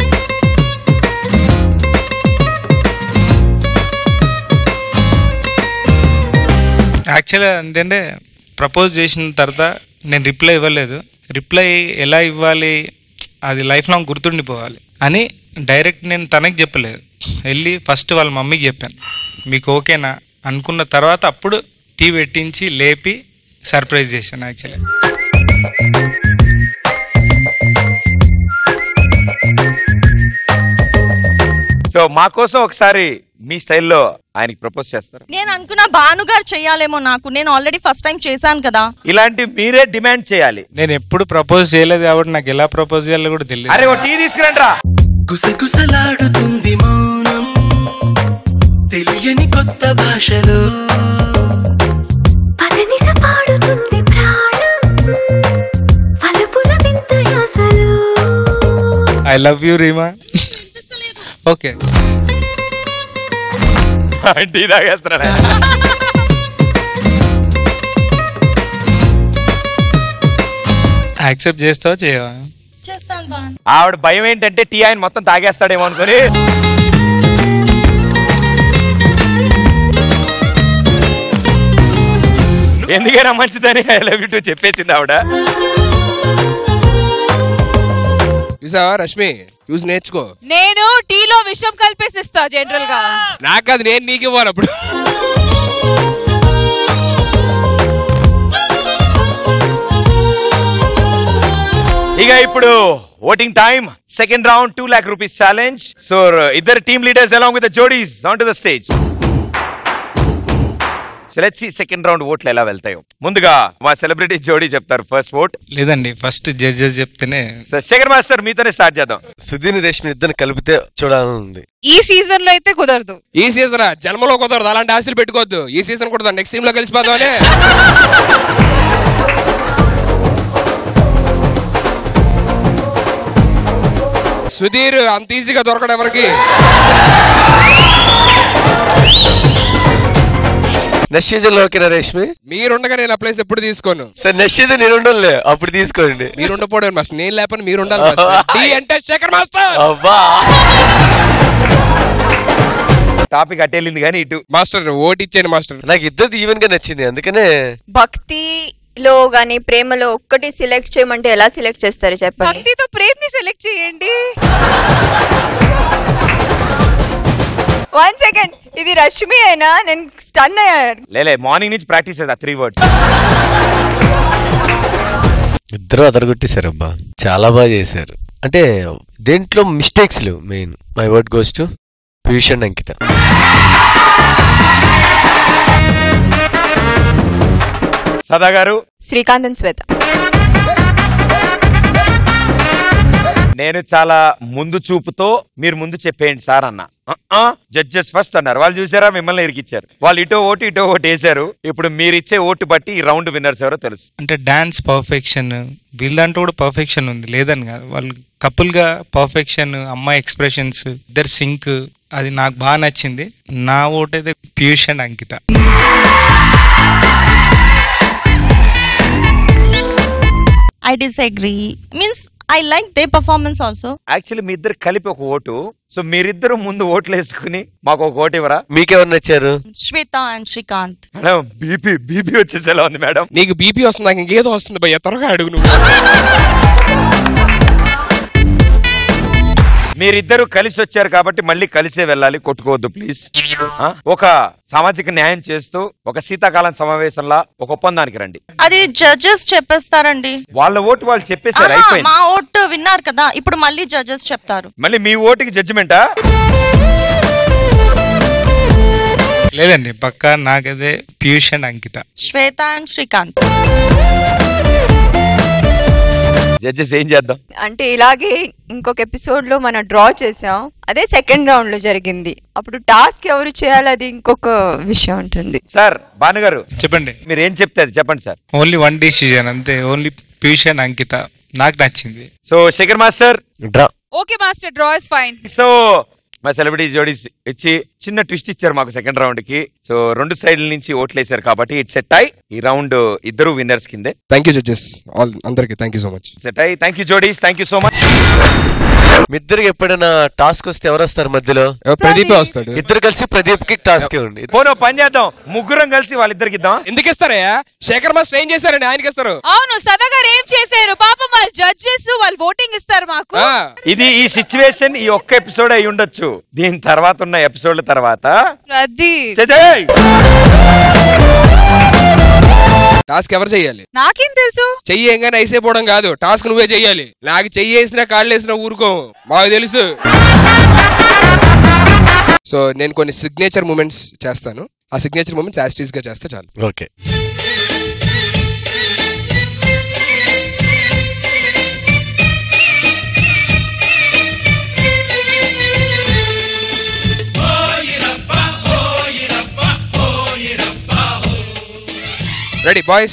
యాక్చువల్గా ఏంటంటే ప్రపోజ్ చేసిన తర్వాత నేను రిప్లై ఇవ్వలేదు రిప్లై ఎలా ఇవ్వాలి అది లైఫ్ లాంగ్ గుర్తుండిపోవాలి అని డైరెక్ట్ నేను తనకి చెప్పలేదు వెళ్ళి ఫస్ట్ వాళ్ళ మమ్మీకి చెప్పాను మీకు ఓకేనా అనుకున్న తర్వాత అప్పుడు టీ పెట్టించి లేపి సర్ప్రైజ్ చేశాను యాక్చువల్లీ సో మా కోసం ఒకసారి మీ స్టైల్లో ఆయనకి ప్రపోజ్ చేస్తారు నేను అనుకున్న భాను గారు చెయ్యాలేమో నాకు నేను ఆల్రెడీ ఫస్ట్ టైం చేశాను కదా ఇలాంటి మీరే డిమాండ్ చేయాలి నేను ఎప్పుడు ప్రపోజ్ చేయలేదు కాబట్టి నాకు ఎలా ప్రపోజ్ చేయాలో కూడా తెలియదు అరే ఓ టీ తీసుకురండి రా గుసగుసలాడుతుంది మౌనం తెలియని కొత్త భాషలో పదనిస పాడుతుంది ప్రాణం పలుపుల వింత యాసలు I love you Reema okay tea తాగేస్తున్నాడు ఆయన. యాక్సెప్ట్ చేస్తావా చేయవా చేస్తాను భాను ఆవిడ భయం ఏంటంటే టీ ఆయన మొత్తం తాగేస్తాడేమో అనుకుని ఎందుకైనా మంచిదని ఐ లవ్ యూ టూ చెప్పేసింది ఆవిడ చూసావా రష్మి చూసి నేర్చుకో నేను టీలో విషం కలిపేసిస్తా జనరల్ గా నాకు అది నేను నీకు ఇవ్వాలి అప్పుడు ఇక ఇప్పుడు voting time second round two lakh rupees challenge so ఇద్దరు టీమ్ లీడర్స్ అలాంగ్ విత్ జోడీస్ on to the stage so let's second round ఓట్లు ఎలా వెళ్తాయో ముందుగా మా సెలబ్రిటీ జోడీ చెప్తారు ఫస్ట్ ఓట్ లేదండి ఫస్ట్ జడ్జెస్ చెప్తేనే సో శేఖర్ మాస్టర్ మీతోనే స్టార్ట్ చేద్దాం సుధీర్ రేష్మి ఇద్దరు కలిపితే చూడాలని ఉంది ఈ సీజన్ లో అయితే కుదరదు ఈ సీజన్ జన్మలో కుదరదు అలాంటి ఆశలు పెట్టుకోవద్దు ఈ సీజన్ కూడా నెక్స్ట్ సీమ్ లో కలిసిపోదామని సుధీర్ అంత ఈజీగా దొరకడం ఎవరికి నెక్స్ట్ సీజన్ లో ఓకేనా రేష్మి మీరుండగా నేను ఆ ప్లేస్ ఎప్పుడు తీసుకోను సరే నెక్స్ట్ సీజన్ నేను ఉండలే అప్పుడు తీసుకోండి మీరు ఉండపోవడం మాస్టర్ నేను లేపని మీరు ఉండాలి మాస్టర్. డి అంటే శేఖర్ మాస్టర్ అబ్బా టాపిక్ అట్టెళ్ళింది కానీ ఇటు మాస్టర్ ఓటు ఇచ్చాను మాస్టర్ నాకు ఇద్దరు ఈవెన్ గా నచ్చింది అందుకనే భక్తిలో గాని ప్రేమలో ఒక్కటి సెలెక్ట్ చేయమంటే ఎలా సెలెక్ట్ చేస్తారు చెప్పండి భక్తితో ప్రేమ్ ని సెలెక్ట్ చేయండి వన్ సెకండ్ ఇది రష్మి అయినా నేను స్టన్ అయ్యాను లేలే మార్నింగ్ నుంచి ప్రాక్టీస్ చేద్దా త్రీ వర్డ్స్ ఇద్దరు అదరగొట్టేశారు అబ్బా చాలా బాగా చేశారు అంటే దేంట్లో మిస్టేక్స్ లేవు main my word goes to Piyush and Ankita Sada గారు శ్రీకాంత్ శ్వేత నేను చాలా ముందు చూపుతో మీరు ముందు చెప్పేయండి సార్ అన్న జడ్జెస్ ఫస్ట్ అన్నారు వాళ్ళు చూసారా మిమ్మల్ని ఇరికిచ్చారు వాళ్ళు ఇటో ఓటు ఇటో ఓటు వేశారు ఇప్పుడు మీరు ఇచ్చే ఓటు బట్టి ఈ రౌండ్ విన్నర్స్ ఎవరో తెలుసు అంటే డాన్స్ పర్ఫెక్షన్ వీళ్ళ దాంట్లో కూడా పర్ఫెక్షన్ ఉంది లేదని కాదు వాళ్ళు కపుల్ గా పర్ఫెక్షన్ అమ్మాయి ఎక్స్ప్రెషన్స్ ఇద్దరు సింక్ అది నాకు బాగా నచ్చింది నా ఓటు అయితే Piyush and Ankita I disagree means I like they performance also actually మీ ఇద్దరు కలిపి ఒక ఓటు సో మీరిద్దరు ముందు ఓట్లు వేసుకుని మాకు ఒక ఓటు ఇవ్వరా మీకెవరు నచ్చారు Shweta and Srikanth madam BP BP వచ్చేసేలా ఉంది మేడం నీకు బీపీ వస్తుంది నాకు ఇంకేదో వస్తుంది భయ్య త్వరగా అడుగు నువ్వు మీరిద్దరు కలిసి వచ్చారు కాబట్టి మళ్ళీ కలిసే వెళ్ళాలి కొట్టుకోవద్దు ప్లీజ్ ఒక సామాజిక న్యాయం చేస్తూ ఒక శీతాకాలం సమావేశంలో ఒక ఒప్పందానికి రండి అది జడ్జెస్ చెప్పేస్తారండి వాళ్ళ ఓటు వాళ్ళు చెప్పేశారు ఆహా, అయిపోయింది మా ఓటు విన్నారు కదా ఇప్పుడు మళ్ళీ జడ్జెస్ చెప్తారు మళ్ళీ మీ ఓటుకి జడ్జిమెంటా లేదండి పక్కా నాకైతే Piyush and Ankita Shweta and Srikanth judges ఏం చేద్దాం అంటే ఇలాగే ఇంకొక ఎపిసోడ్ లో మనం డ్రా చేసాం అదే సెకండ్ రౌండ్ లో జరిగింది అప్పుడు టాస్క్ ఎవరు చేయాలి అది ఇంకొక విషయం ఉంటుంది సార్ భానుగారు చెప్పండి మీరు ఏం చెప్తే అది చెప్పండి సార్ ఓన్లీ వన్ డిసిజన్ అంతే ఓన్లీ పీయూష్ అండ్ అంకిత నాకు నచ్చింది so Shekhar master draw okay master draw is fine so మా సెలబ్రిటీ జోడీస్ ఇచ్చి చిన్న ట్విస్ట్ ఇచ్చారు మాకు సెకండ్ రౌండ్ కి సో రెండు సైడ్ల నుంచి ఓట్లు వేసారు కాబట్టి ఇట్స్ సెట్ అయి ఈ రౌండ్ ఇద్దరు విన్నర్స్ కిందే థ్యాంక్ యూ జడ్జెస్ ఆల్ అందరికి thank you so much set అయి థ్యాంక్ యూ జోడీస్ థ్యాంక్ యూ సో మచ్ మీ ఇద్దరికి ఎప్పుడైనా టాస్క్ వస్తే ఎవరు వస్తారు మధ్యలో ప్రదీపే వస్తాడు ఇద్దరు కలిసి ప్రదీప్ కి టాస్క్ ఇవ్వండి పోను పని చేద్దాం ముగ్గురం కలిసి వాళ్ళిద్దరికి ఇద్దాం ఎందుకు ఇస్తారయ్యా శేఖర్ మాస్టర్ ఏం చేశారండి ఆయనకి ఇస్తారు అవును సదా గారు ఏం చేశారు పాపం వాళ్ళు జడ్జెస్ వాళ్ళు ఓటింగ్ ఇస్తారు మాకు ఇది ఈ సిచ్యువేషన్ ఈ ఒక్క ఎపిసోడ్ అయి ఉండొచ్చు దీని తర్వాత ఉన్న ఎపిసోడ్ల తర్వాత ప్రదీప్ చేసేయ్. టాస్క్ ఎవరు చెయ్యాలి నాకేం తెలుసు చెయ్యి ఏంగానే అయిపోవడం కాదు టాస్క్ నువ్వే చెయ్యాలి నాకు చెయ్యి వేసినా కాళ్ళు వేసినా ఊరుకో మాకు తెలుసు సో నేను కొన్ని సిగ్నేచర్ మూమెంట్స్ చేస్తాను ఆ సిగ్నేచర్ మూమెంట్స్ యాస్టీస్ గా చేస్తే చాలు ఓకే రెడీ బాయ్స్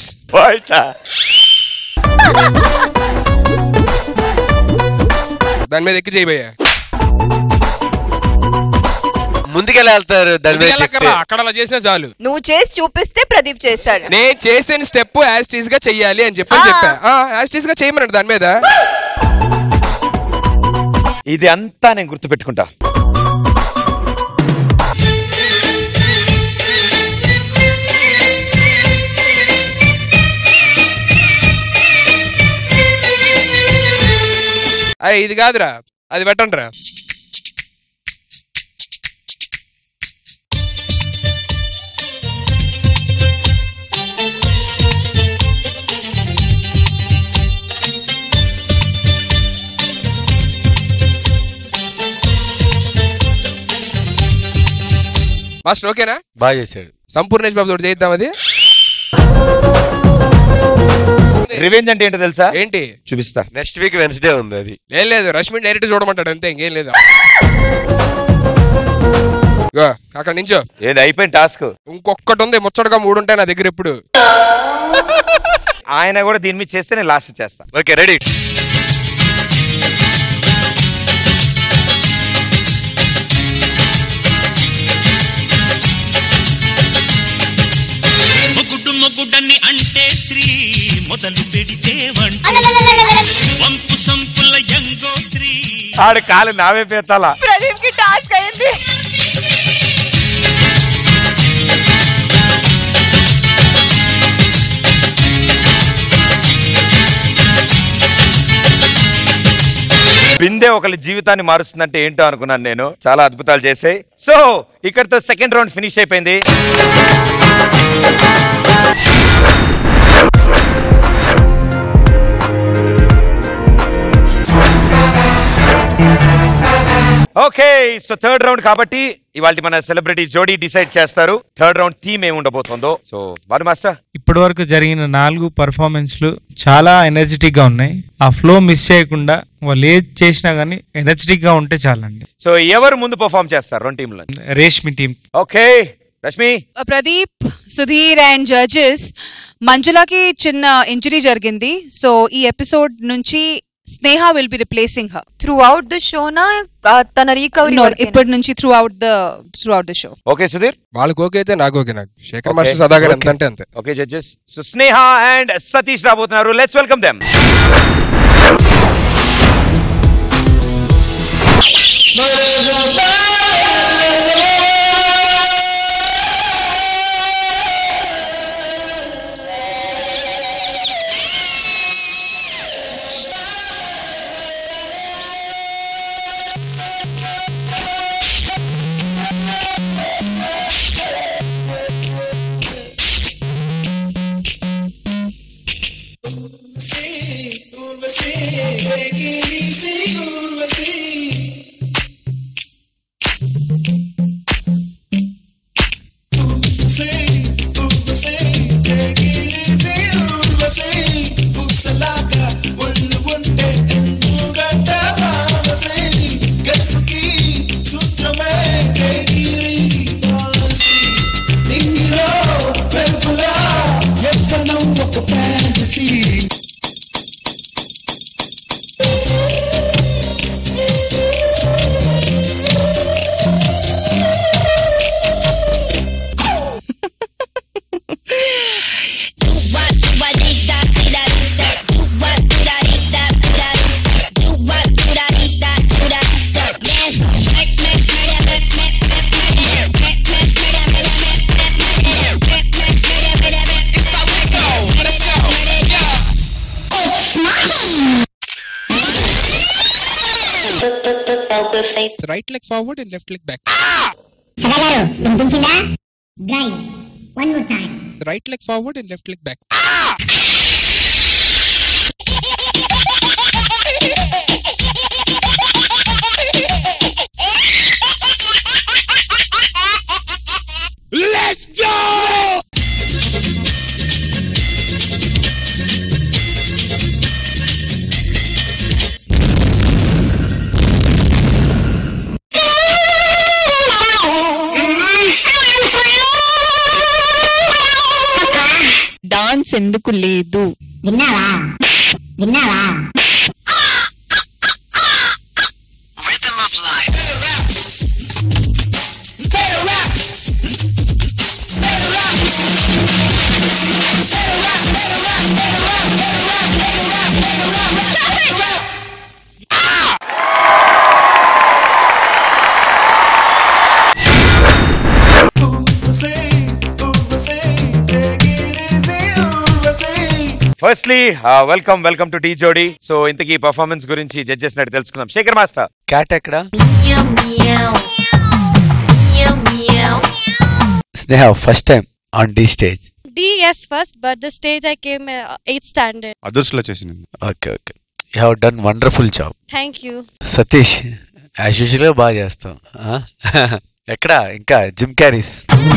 దాని మీద ఎక్కి చేయబోయా ముందుకెళ్ళి వెళ్తారు దాని మీద చెప్తే. అక్కడ అలా చేసినా చాలు నువ్వు చేసి చూపిస్తే ప్రదీప్ చేస్తాడు నేను చేసిన స్టెప్ యాస్టీస్ గా చెయ్యాలి అని చెప్పని చెప్పా యాస్టీస్ గా చేయమన్నాడు దాని మీద ఇది అంతా నేను గుర్తుపెట్టుకుంటా అయ్యి ఇది కాదురా అది పెట్టండి రా మాస్టర్ ఓకేనా బాగా చేశాడు సంపూర్ణేష్ బాబు తోటి చేద్దాం అది రివెంజ్ అంటే ఏంటో తెలుసా ఏంటి చూపిస్తా నెక్స్ట్ వీక్ వెన్స్డే ఉంది అది లేదు లేదు రష్మి డైరెక్ట్ చూడమంటాడు అంతే ఇంకేం లేదు ఇగో, అక్కడ నుంచో ఏది అయిపోయింది టాస్క్ ఇంకొక్కటి ఉంది ముచ్చటగా మూడు ఉంటాయి నా దగ్గర ఇప్పుడు ఆయన కూడా దీని మీద చేస్తే నేను లాస్ట్ చేస్తా ఓకే రెడీ మొగుడు మొగుడని అంటే స్త్రీ మొదలు పెడితే వంట వంపు సంపుల యంగోత్రి ఆడు కాలు నావే పేతాలా ప్రదీప్ కి టాస్క్ అయింది బిందె ఒకళ్ళ జీవితాన్ని మారుస్తుందంటే ఏంటో అనుకున్నాను నేను చాలా అద్భుతాలు చేసాయి సో ఇక్కడతో సెకండ్ రౌండ్ ఫినిష్ అయిపోయింది ఓకే సో థర్డ్ రౌండ్ కాబట్టి ఇవాళ మన సెలబ్రిటీ జోడీ డిసైడ్ చేస్తారు థర్డ్ రౌండ్ థీమ్ ఏమి ఉండబోతుందో సో బాలు మాస్టర్ ఇప్పటి వరకు జరిగిన నాలుగు పర్ఫార్మెన్స్లు చాలా ఎనర్జెటిక్ గా ఉన్నాయి ఆ ఫ్లో మిస్ చేయకుండా వాళ్ళు ఏది చేసినా గానీ ఎనర్జెటిక్ గా ఉంటే చాలండి సో ఎవరు ముందు పర్ఫామ్ చేస్తారు రెండు టీంలో Reshmi team okay Rashmi Pradeep Sudheer and judges మంజులకి చిన్న ఇంజరీ జరిగింది సో ఈ ఎపిసోడ్ నుంచి Sneha will be replacing her throughout the షోనా తన రీకవరీ ఇప్పటి నుంచి throughout the throughout the show okay Sudheer వాళ్ళకి ఓకే అయితే నాకు ఓకే నాకు శేఖర్ మాస్టర్ సదాగర్ ఎంత అంటే అంతే okay judges so Sneha and Satish రాబోతున్నారు let's welcome them Take it easy, Urvashi. Busalaka, one, one, poker face. Right leg forward and left leg back సదాగారు వినిపించిందా guys one more time right leg forward and left leg back Let's go! Dance ఎందుకు లేదు విన్నావా విన్నావా firstly welcome welcome to Dhee Jodi so ఇంతకీ performance గురించి judges నడి తెలుసుకుందాం శేఖర్ మాస్టర్ క్యాట్ ఎక్కడ Sneha first time on the stage D, yes, first, but the stage I came uh, 8th standard. అదృష్టలో చేసింది okay okay you have done wonderful job Thank you. Satish as యూజువల్గా బాగా చేస్తాం ఆ? ఎక్కడ ఇంకా జిమ్ క్యారీస్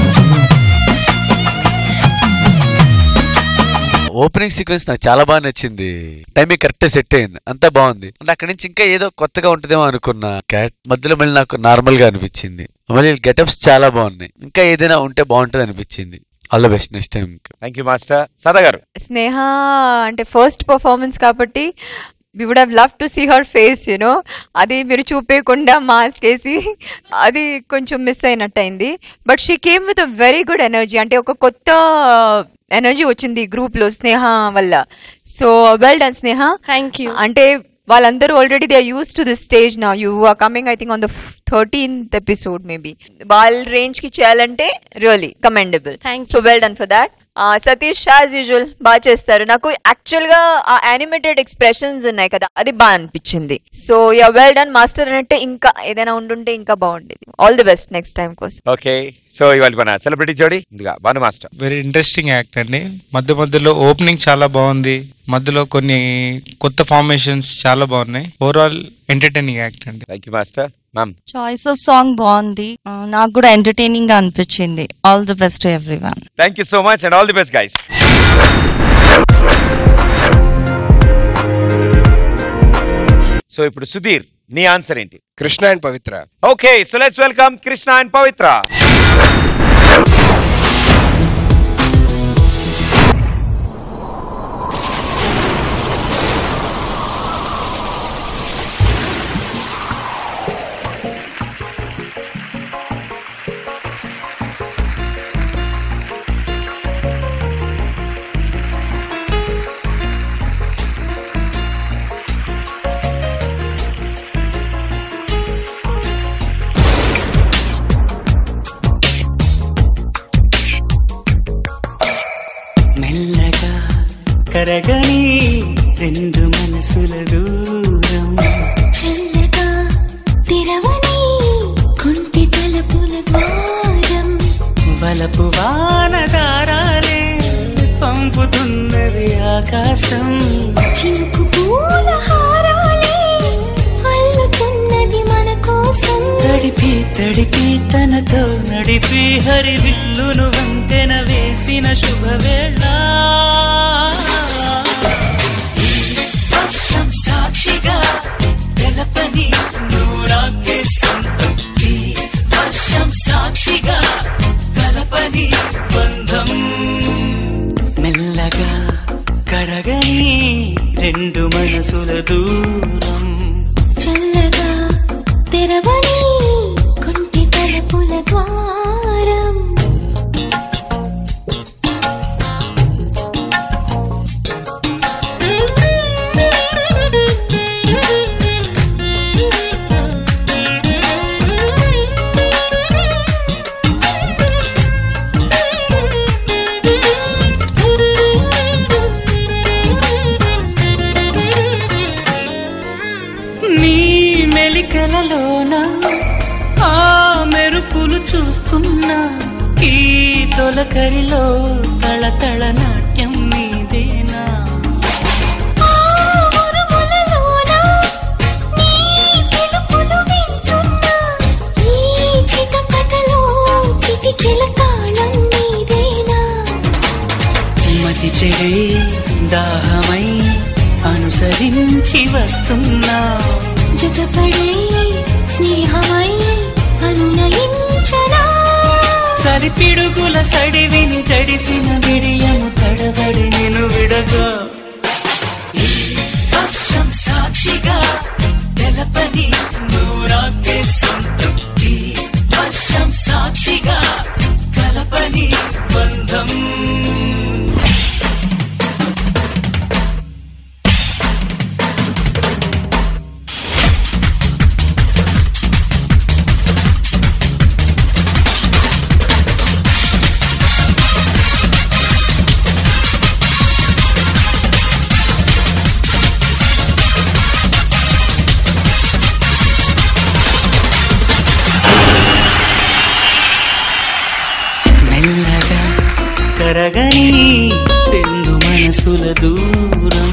ఓపెనింగ్ సీక్వెన్స్ నాకు చాలా బాగా నచ్చింది టైమింగ్ కరెక్ట్ సెట్ అయింది అంతా బాగుంది అంటే అక్కడి నుంచి ఇంకా ఏదో కొత్తగా ఉంటుందేమో అనుకున్నా క్యాట్ మధ్యలో మళ్ళీ నాకు నార్మల్ గా అనిపించింది మళ్ళీ గెటప్స్ చాలా బాగున్నాయి ఇంకా ఏదైనా ఉంటే బాగుంటుంది అనిపించింది all the best next time thank you master Sada garu Sneha అంటే ఫస్ట్ పర్ఫార్మెన్స్ కాబట్టి we would have love to see her face you know అది మీరు చూపేయకుండా మాస్క్ వేసి అది కొంచెం మిస్ అయినట్టు అయింది but she came with a very good energy అంటే ఒక కొత్త ఎనర్జీ వచ్చింది గ్రూప్ లో స్నేహ వల్ల so well done Sneha thank you అంటే వాళ్ళందరూ already they use to this stage నా you are coming I think on the thirteenth episode maybe వాళ్ళ రేంజ్ కి చేయాలంటే really commendable so well done for that Satish as usual బాగా చేస్తారు నాకు actual గా ఆ యానిమేటెడ్ ఎక్స్ప్రెషన్స్ ఉన్నాయి కదా అది బాగా అనిపించింది so ya well done master అంటే ఇంకా ఏదైనా ఉండుంటే ఇంకా బాగుండేది all the best next time కోసం ఓకే సో ఇవాళ మన సెలబ్రిటీ జోడి ముందుగా Bhanu master very interesting act అండి మధ్య మధ్యలో ఓపెనింగ్ చాలా బాగుంది మధ్యలో కొన్ని కొత్త ఫార్మేషన్స్ చాలా బాగున్నాయి ఓవరాల్ ఎంటర్టైనింగ్ యాక్ట్ అండి thank you master ma'am choice of song బాగుంది ఆ, నాకు కూడా ఎంటర్టైనింగ్ గా అనిపించింది all the best everyone thank you so much and all the best guys so ఇప్పుడు సుధీర్ నీ ఆన్సర్ ఏంటి Krishna and Pavitra okay so let's welcome Krishna and Pavitra మెల్లగా కరగని రెండు మనసుల దూరం చల్లగా తెరవని కొంటి తలుపుల ద్వారం వలపు వానదారాలే పంపుతున్నది ఆకాశం చినుకు పూల హారాలే అల్లుతున్నది మన కోసం తడిపి తడిపి తనతో నడిపి హరివిల్లును వంతెన వేసిన శుభవేళ వర్షం సాక్షిగా తెలపని నూరాకే సొంతం ఈ వర్షం సాక్షిగా కలపని బంధం మెల్లగా కరగని రెండు మనసుల దూరం చల్లగా తెరవని కొంటి తలుపుల ద్వారం నీ మెలికలలో కళ్ళలోన ఆ మెరుపులు చూస్తున్నా ఈ తొలకరిలో తళతళ నాట్యం నీదేనా మతి చెడే దాహమై అనుసరించి వస్తున్నా జతపడే స్నేహమై అనునయించనా చలి పిడుగుల సడివిని జడిసిన విడియము తడబడి నేను విడగా ఈ వర్షం సాక్షిగా తెలపని నూరాకే సొంతం ఈ వర్షం సాక్షిగా కలపని బంధం మెల్లగా కరగని రెండు మనసుల దూరం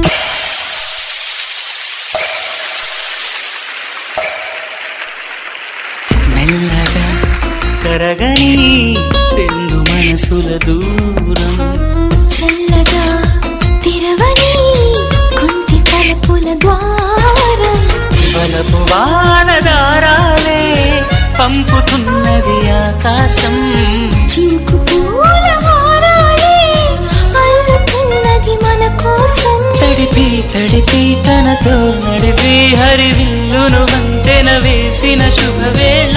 మెల్లగా కరగని రెండు మనసుల దూరం చల్లగా తెరవని కొంటి తలుపుల ద్వారం బలపు వానదారాలే పంపుతున్నది ఆకాశం చినుకు పూల హారాలే అల్లుతున్నది మన కోసం తడిపి తడిపి తనతో నడిపి హరివిల్లును వంతెన వేసిన శుభవేళ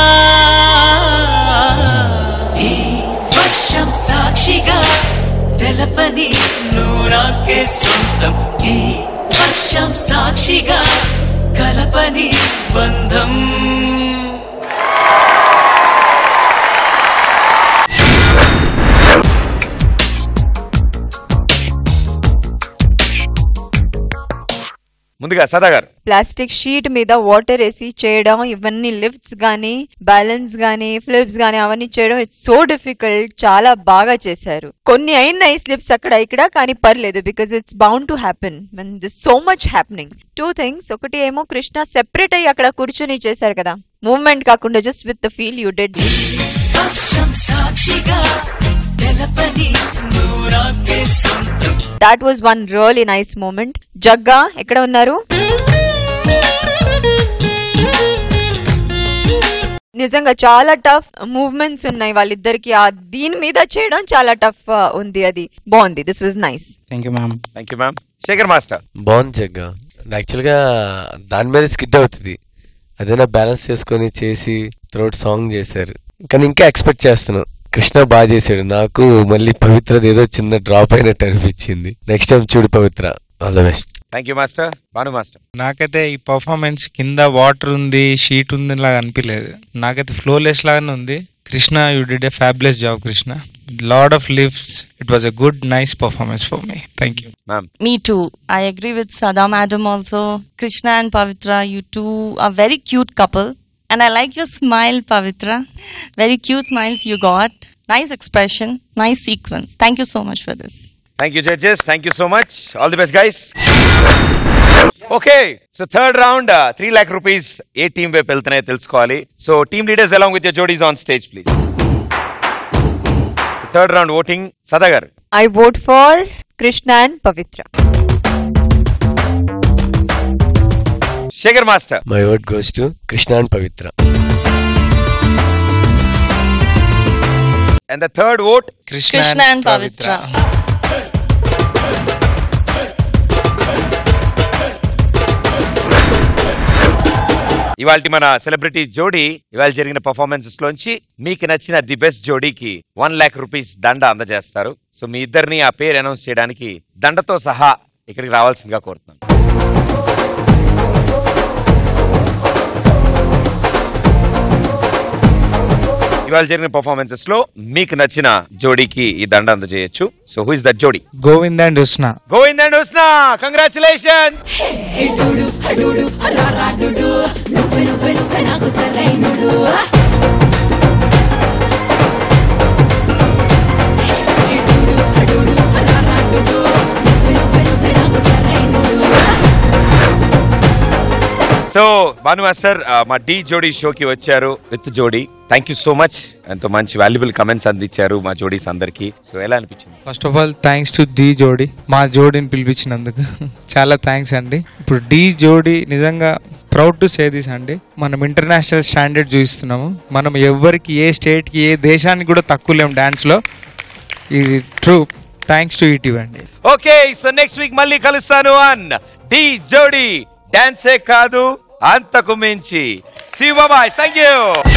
ఈ వర్షం సాక్షిగా తెలపని నూరాకే సొంతం ఈ వర్షం సాక్షిగా కలపని బంధం ముందుగా సదా గారు ప్లాస్టిక్ షీట్ మీద వాటర్ వేసి చేయడం ఇవన్నీ లిఫ్ట్స్ గానీ బ్యాలెన్స్ గానీ ఫ్లిప్స్ గానీ అవన్నీ చేయడం ఇట్స్ సో డిఫికల్ట్ చాలా బాగా చేశారు కొన్ని అయినాయి స్లిప్స్ అక్కడ ఇక్కడ కానీ పర్లేదు because it's bound to happen this so much happening two things ఒకటి ఏమో కృష్ణ సెపరేట్ అయ్యి అక్కడ కూర్చొని చేశారు కదా మూవ్మెంట్ కాకుండా just with the feel you did వర్షం సాక్షిగా తెలపని నూరాకే సొంతం that was one really nice moment Jagga ఎక్కడ ఉన్నారు నిజంగా చాలా టఫ్ మూవ్మెంట్స్ ఉన్నాయి వాళ్ళిద్దరికి ఆ దీని మీద చేయడం చాలా టఫ్ ఉంది అది బాగుంది this was nice thank you ma'am thank you ma'am Shekhar master బాగుంది జగ్గా యాక్చువల్గా దాని మీద స్కిడ్ అవుతుంది అదేనా బ్యాలెన్స్ చేసుకొని చేసి త్రోట్ సాంగ్ చేశారు కానీ ఇంకా ఎక్స్పెక్ట్ చేస్తున్నాను కృష్ణ బాగా చేశాడు నాకు మళ్ళీ పవిత్రది ఏదో చిన్న డ్రాప్ అయినట్టు అనిపించింది నెక్స్ట్ టైం చూడు Pavitra all the best thank you master Bhanu master నాకైతే ఈ పర్ఫార్మెన్స్ కింద వాటర్ ఉంది షీట్ ఉంది లాగా అనిపించలేదు నాకైతే ఫ్లోలెస్ లాగానే ఉంది Krishna you did a fabulous job Krishna lot of lives it was a good nice performance for me thank you ma'am Me too. I agree with Sada Madam also. Krishna and Pavitra, you two are very cute couple. And I like your smile, Pavitra. Very cute smiles you got. Nice expression, nice sequence. Thank you so much for this. Thank you judges thank you so much all the best guys okay so third round three lakh rupees ఏ team వైపు వెళ్తున్నాయో తెలుసుకోవాలి so team leaders along with your జోడీస్ on stage please third round voting Sada garu I vote for Krishna and Pavitra Shekhar master my word goes to Krishna and Pavitra and the third vote Krishna and Pavitra. ఇవాళ మన celebrity జోడీ ఇవాళ జరిగిన performances లోంచి మీకు నచ్చిన the best జోడీకి వన్ లాక్ రూపీస్ దండ అందజేస్తారు సో మీ ఇద్దరిని ఆ పేరు అనౌన్స్ చేయడానికి దండతో సహా ఇక్కడికి రావాల్సిందిగా కోరుతున్నాను ఇవాళ జరిగిన పర్ఫార్మెన్సెస్ లో మీకు నచ్చిన జోడీకి ఈ దండ అందజేయచ్చు సో హూ ఇస్ దట్ జోడీ Govind and Usna Govind and Usna congratulation ఎడుడు అడుడు రారాడుడు నువ్వే నువ్వే నువ్వే నాకు సరైనడు ఎడుడు అడుడు రారాడుడు నువ్వే నువ్వే నువ్వే నాకు సరైనడు సో భాను మాస్టర్ ఆ, మా డి జోడీ షోకి వచ్చారు విత్ జోడీ థ్యాంక్ యూ సో మచ్ ఎంతో మంచి వాల్యుబుల్ కమెంట్స్ అందించారు మా జోడీస్ అందరికి సో ఎలా అనిపించింది first of all thanks to the జోడీ మా జోడీని పిలిపించినందుకు చాలా థ్యాంక్స్ అండి ఇప్పుడు డి జోడీ నిజంగా ప్రౌడ్ టు సే దిస్ అండి మనం ఇంటర్నేషనల్ స్టాండర్డ్ చూపిస్తున్నాము మనం ఎవరికి ఏ స్టేట్కి ఏ దేశానికి కూడా తక్కువ లేము డాన్స్లో ఇది ట్రూ థ్యాంక్స్ టు ఇటీవ్ అండి ఓకే సో నెక్స్ట్ వీక్ మళ్ళీ కలుస్తాను అన్ డి జోడీ డాన్సే కాదు అంతకు మించి సి బాబాయ్ థ్యాంక్ యూ